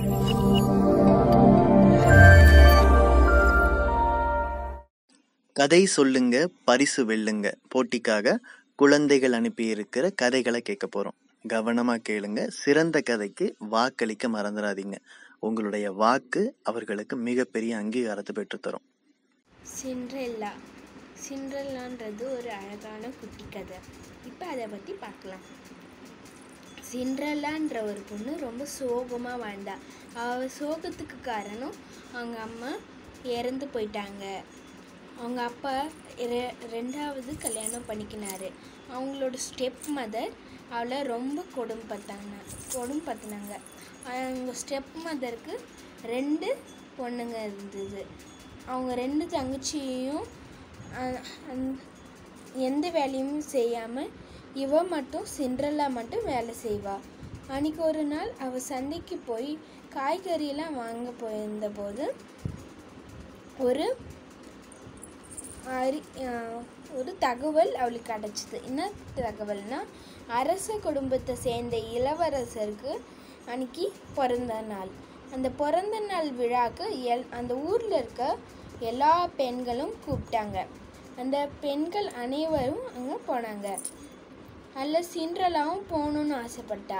கதை சொல்லுங்க பரிசு வெல்லுங்க போட்டிக்காக குழந்தைகள் அனுப்பியிருக்கிற கதைகளை கேட்க போறோம் கவனமா கேளுங்க சிறந்த கதைக்கு வாக்களிக்க மறந்துடாதீங்க உங்களுடைய வாக்கு அவர்களுக்கு மிகப்பெரிய அங்கீகாரத்தை பெற்றுத்தரும் சிண்ட்ரெல்லா சிண்ட்ரெல்லான்றது ஒரு அழகான குட்டி கதை இப்போ அதை பற்றி பார்க்கலாம் சிண்ட்ரெல்லான்ற ஒரு பொண்ணு ரொம்ப சோகமாக வாழ்ந்தா அவள் சோகத்துக்கு காரணம் அவங்க அம்மா இறந்து போயிட்டாங்க அவங்க அப்பா ரெ- ரெண்டாவது கல்யாணம் பண்ணிக்கினாரு அவங்களோட ஸ்டெப் மதர் அவளை ரொம்ப கொடும்பத்தாங்க கொடும்பத்தினாங்க அவங்க ஸ்டெப் மதருக்கு ரெண்டு பொண்ணுங்க இருந்தது அவங்க ரெண்டு தங்கச்சியையும் அ- அந்த- எந்த வேலையும் செய்யாமல் இவ மட்டும் சிண்ட்ரெல்லா மட்டும் வேலை செய்வா அன்னைக்கு ஒரு நாள் அவ சந்தைக்கு போய் காய்கறியெல்லாம் வாங்க போயிருந்த போது ஒரு அறி அஹ் ஒரு தகவல் அவளுக்கு கிடச்சிது என்ன தகவல்னா அரச குடும்பத்தை சேர்ந்த இளவரசருக்கு அன்னைக்கு பிறந்த நாள் அந்த பிறந்த நாள் விழாக்கு எல் அந்த ஊரில் இருக்க எல்லா பெண்களும் கூப்பிட்டாங்க அந்த பெண்கள் அனைவரும் அங்கே போனாங்க அதில் சிண்ட்ரலாவும் போகணுன்னு ஆசைப்பட்டா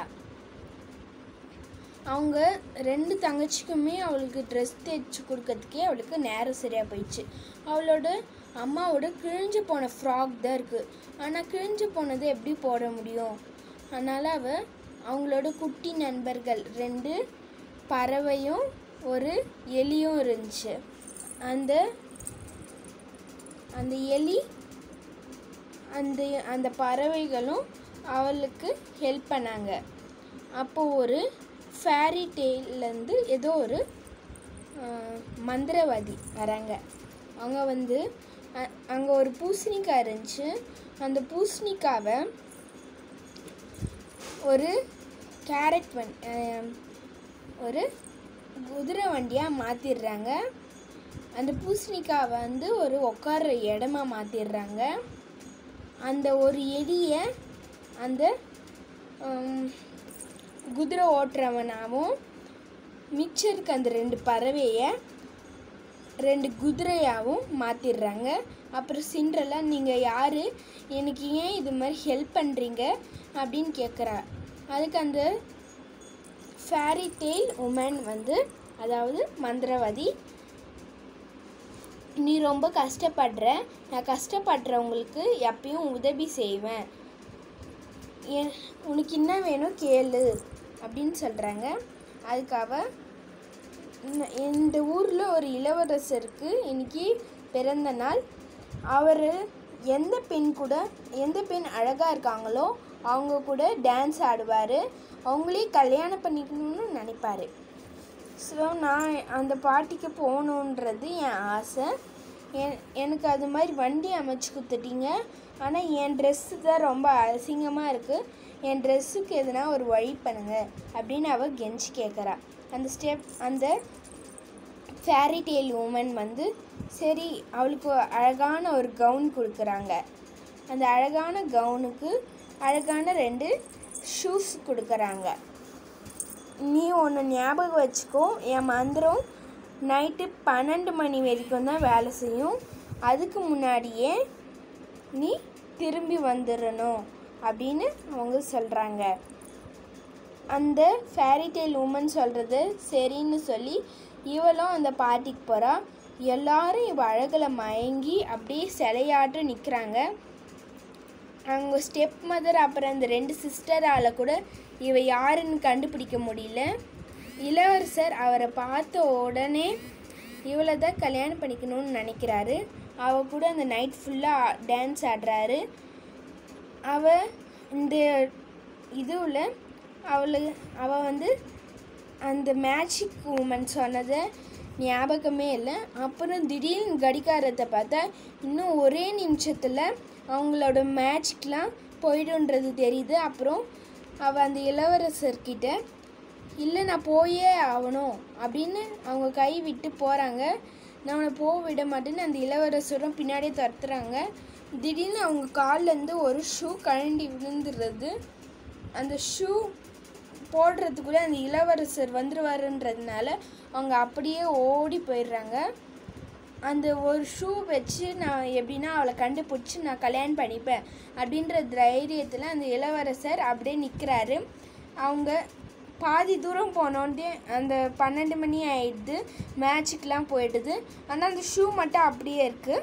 அவங்க ரெண்டு தங்கச்சிக்குமே அவளுக்கு ட்ரெஸ் தைச்சு கொடுக்கறதுக்கே அவளுக்கு நேரம் சரியாக போயிடுச்சு அவளோட அம்மாவோட கிழிஞ்சு போன ஃப்ராக் தான் இருக்குது ஆனால் கிழிஞ்சு போனதை எப்படி போட முடியும் அதனால் அவள் அவங்களோட குட்டி நண்பர்கள் ரெண்டு பறவையும் ஒரு எலியும் இருந்துச்சு அந்த அந்த எலி அந்த அந்த பறவைகளும் அவளுக்கு ஹெல்ப் பண்ணாங்க அப்போ ஒரு ஃபேரி டெய்லேருந்து ஏதோ ஒரு ஆஹ், மந்திரவாதி வராங்க அவங்க வந்து அங்கே ஒரு பூசணிக்காய் இருந்துச்சு அந்த பூசணிக்காவை ஒரு கேரட் வன் ஆஹ், ஒரு குதிரை வண்டியாக மாற்றிடுறாங்க அந்த பூசணிக்காவை வந்து ஒரு உட்கார்ற இடமா மாற்றிடுறாங்க அந்த ஒரு எலியை அந்த ஹம், குதிரை ஓட்டுறவனாகவும் மிச்சம் இருக்க அந்த ரெண்டு பறவையை ரெண்டு குதிரையாகவும் மாற்றிடுறாங்க அப்புறம் சிண்ட்ரலா நீங்கள் யார் எனக்கு ஏன் இது மாதிரி ஹெல்ப் பண்ணுறீங்க அப்படின்னு கேட்குறா அதுக்கு அந்த ஃபேரி டெய்ல் உமன் வந்து அதாவது மந்திரவாதி நீ ரொம்ப கஷ்டப்படுற நான் கஷ்டப்படுறவங்களுக்கு எப்பயும் உதவி செய்வேன் என் உனக்கு என்ன வேணும் கேளு அப்படின்னு சொல்கிறாங்க அதுக்காக இந்த- இந்த ஊரில் ஒரு இளவரசருக்கு இன்னைக்கு பிறந்த நாள் அவர் எந்த பெண் கூட எந்த பெண் அழகாக இருக்காங்களோ அவங்க கூட டான்ஸ் ஆடுவார் அவங்களே கல்யாணம் பண்ணிக்கணும்னு நினைப்பாரு ஸோ நான் அந்த பாட்டிக்கு போகணுன்றது என் ஆசை என் எனக்கு அது மாதிரி வண்டி அமைச்சு கொடுத்துட்டீங்க ஆனால் என் ட்ரெஸ்ஸு தான் ரொம்ப அசிங்கமாக இருக்குது என் ட்ரெஸ்ஸுக்கு எதுனா ஒரு வழி பண்ணுங்க அப்படின்னு அவள் கெஞ்சி கேட்குறா அந்த ஸ்டெப் அந்த ஃபேரி டெய்ல் உமன் வந்து சரி அவளுக்கு அழகான ஒரு கவுன் கொடுக்குறாங்க அந்த அழகான கவுனுக்கு அழகான ரெண்டு ஷூஸ் கொடுக்குறாங்க நீ ஒன்று ஞாபகம் வச்சுக்கோ என் மந்திரம் நைட்டு பன்னெண்டு மணி வரைக்கும் தான் வேலை செய்யும் அதுக்கு முன்னாடியே நீ திரும்பி வந்துடணும் அப்படின்னு அவங்க சொல்கிறாங்க அந்த ஃபேரி டெய்ல் உமன் சொல்கிறது சரின்னு சொல்லி இவளும் அந்த பார்ட்டிக்கு போகிறா எல்லாரும் இவ அழகில் மயங்கி அப்படியே சிலையாட்டு நிற்கிறாங்க அவங்க ஸ்டெப் மதர் அப்புறம் அந்த ரெண்டு சிஸ்டரால் கூட இவ யாருன்னு கண்டுபிடிக்க முடியல இளவரசர் அவரை பார்த்த உடனே இவளை தான் கல்யாணம் பண்ணிக்கணும்னு நினைக்கிறாரு அவ கூட அந்த நைட் ஃபுல்லாக டான்ஸ் ஆடுறாரு அவ இந்த இதுவில் அவளு அவள் வந்து அந்த மேஜிக் உமன் சொன்னதை ஞாபகமே இல்லை அப்புறம் திடீர்னு கடிகாரத்தை பார்த்தா இன்னும் ஒரே நிமிஷத்தில் அவங்களோட மேஜிக்லாம் போயிடுன்றது தெரியுது அப்புறம் அவள் அந்த இளவரசர்கிட்ட இல்லை நான் போயே ஆகணும் அப்படின்னு அவங்க கை விட்டு போகிறாங்க நான் அவனை போக விட மாட்டேன்னு அந்த இளவரசரும் பின்னாடியே துரத்துறாங்க திடீர்னு அவங்க கால்லேருந்து ஒரு ஷூ கழண்டி விழுந்துடுறது அந்த ஷூ போடுறதுக்குள்ளே அந்த இளவரசர் வந்துருவாருன்றதுனால அவங்க அப்படியே ஓடி போயிடுறாங்க அந்த ஒரு ஷூ வச்சு நான் எப்படின்னா அவளை கண்டுபிடிச்சி நான் கல்யாணம் பண்ணிப்பேன் அப்படின்ற தைரியத்தில் அந்த இளவரசர் அப்படியே நிற்கிறாரு அவங்க பாதி தூரம் போனோடனே அந்த பன்னெண்டு மணி ஆயிடுது மேட்சுக்கெலாம் போயிடுது ஆனால் அந்த ஷூ மட்டும் அப்படியே இருக்குது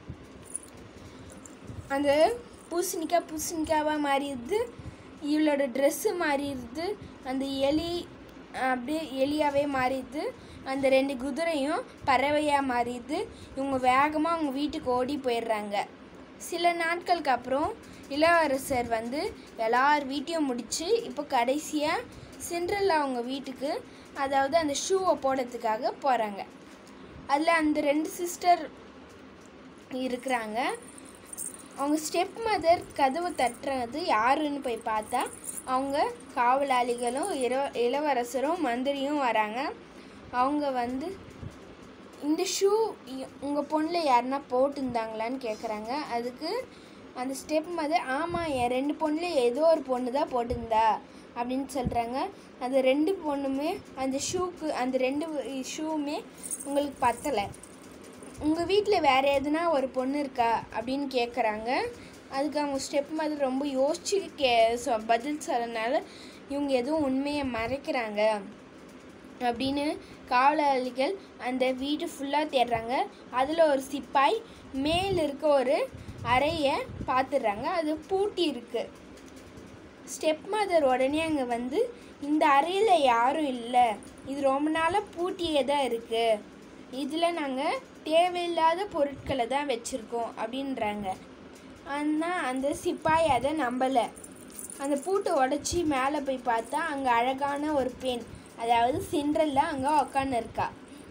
அந்த பூசணிக்காய் பூசணிக்காவாக மாறிடுது இவளோட ட்ரெஸ்ஸு மாறிடுது அந்த எலி அப்படியே எலியாவே மாறிடுது அந்த ரெண்டு குதிரையும் பறவையாக மாறிடுது இவங்க வேகமாக அவங்க வீட்டுக்கு ஓடி போயிடுறாங்க சில நாட்களுக்கு அப்புறம் இளவரசர் வந்து எல்லார் வீட்டையும் முடித்து இப்போ கடைசியாக சிண்ட்ரல்லா அவங்க வீட்டுக்கு அதாவது அந்த ஷூவை போடுறதுக்காக போகிறாங்க அதில் அந்த ரெண்டு சிஸ்டர் இருக்கிறாங்க அவங்க ஸ்டெப் மதர் கதவு தட்டுறது யாருன்னு போய் பார்த்தா அவங்க காவலாளிகளும் இள இளவரசரும் மந்திரியும் வராங்க அவங்க வந்து இந்த ஷூ உங்கள் பொண்ணில் யாருன்னா போட்டிருந்தாங்களான்னு கேட்குறாங்க அதுக்கு அந்த ஸ்டெப் மதர் ஆமாம் என் ரெண்டு பொண்ணில் ஏதோ ஒரு பொண்ணு தான் போட்டிருந்தா அப்படின்னு சொல்கிறாங்க அந்த ரெண்டு பொண்ணுமே அந்த ஷூக்கு அந்த ரெண்டு ஷூவுமே உங்களுக்கு பத்தலை உங்கள் வீட்டில் வேறு எதுனா ஒரு பொண்ணு இருக்கா அப்படின்னு கேட்குறாங்க அதுக்கு அவங்க ஸ்டெப் மதர் ரொம்ப யோசிச்சு கே சொ பதில் சொல்லனால இவங்க எதுவும் உண்மையை மறைக்கிறாங்க அப்படின்னு காவலாளிகள் அந்த வீடு ஃபுல்லாக தேடுறாங்க அதில் ஒரு சிப்பாய் மேல் இருக்க ஒரு அறையை பார்த்துடுறாங்க அது பூட்டி இருக்குது ஸ்டெப் மதர் உடனே அங்கே வந்து இந்த அறையில் யாரும் இல்லை இது ரொம்ப நாளாக பூட்டியே தான் இருக்குது இதில் நாங்கள் தேவையில்லாத பொருட்களை தான் வச்சுருக்கோம் அப்படின்றாங்க ஆனால் அந்த சிப்பாய் அதை நம்பலை அந்த பூட்டை உடச்சி மேலே போய் பார்த்தா அங்கே அழகான ஒரு பெண் அதாவது சிண்ட்ரல்லா அங்கே உக்காந்து இருக்கா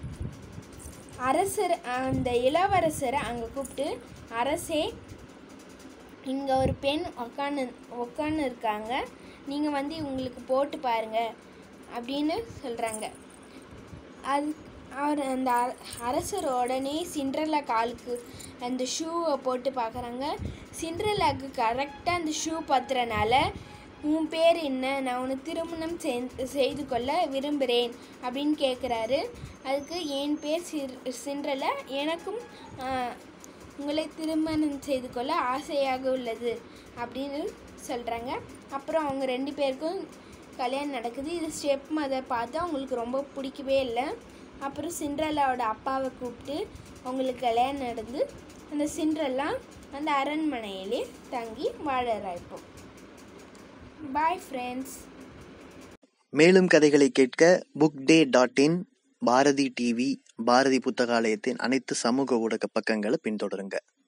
அரசர் அந்த இளவரசரை அங்கே கூப்பிட்டு அரசே இங்கே ஒரு பெண் உக்காந்து உக்காந்து இருக்காங்க நீங்கள் வந்து இவங்களுக்கு போட்டு பாருங்க அப்படின்னு சொல்கிறாங்க அது அவர் அந்த அர- அரசர் உடனே சிண்ட்ரல்லா காலுக்கு அந்த ஷூவை போட்டு பார்க்குறாங்க சிண்ட்ரல்லாக்கு கரெக்டாக அந்த ஷூ பத்துறனால உன் பேர் என்ன நான் உன்னை திருமணம் செய்- செய்து கொள்ள விரும்புகிறேன் அப்படின்னு கேட்குறாரு அதுக்கு என் பேர் சிர் சிண்ட்ரல்லா எனக்கும் ஆஹ், உங்களை திருமணம் செய்து கொள்ள ஆசையாக உள்ளது அப்படின்னு சொல்கிறாங்க அப்புறம் அவங்க ரெண்டு பேருக்கும் கல்யாணம் நடக்குது இது ஸ்டெப் மதர் பார்த்து அவங்களுக்கு ரொம்ப பிடிக்கவே இல்லை அப்புறம் சிண்ட்ரல்லாவோட அப்பாவை கூப்பிட்டு அவங்களுக்கு கல்யாணம் நடந்து அந்த சிண்ட்ரல்லா அந்த அரண்மனையிலே தங்கி வாழறா இப்போ பாய் ஃப்ரெண்ட்ஸ் மேலும் கதைகளை கேட்க book day dot in Bharathi TV Bharathi புத்தகாலயத்தின் அனைத்து சமூக ஊடக பக்கங்களை பின்தொடருங்க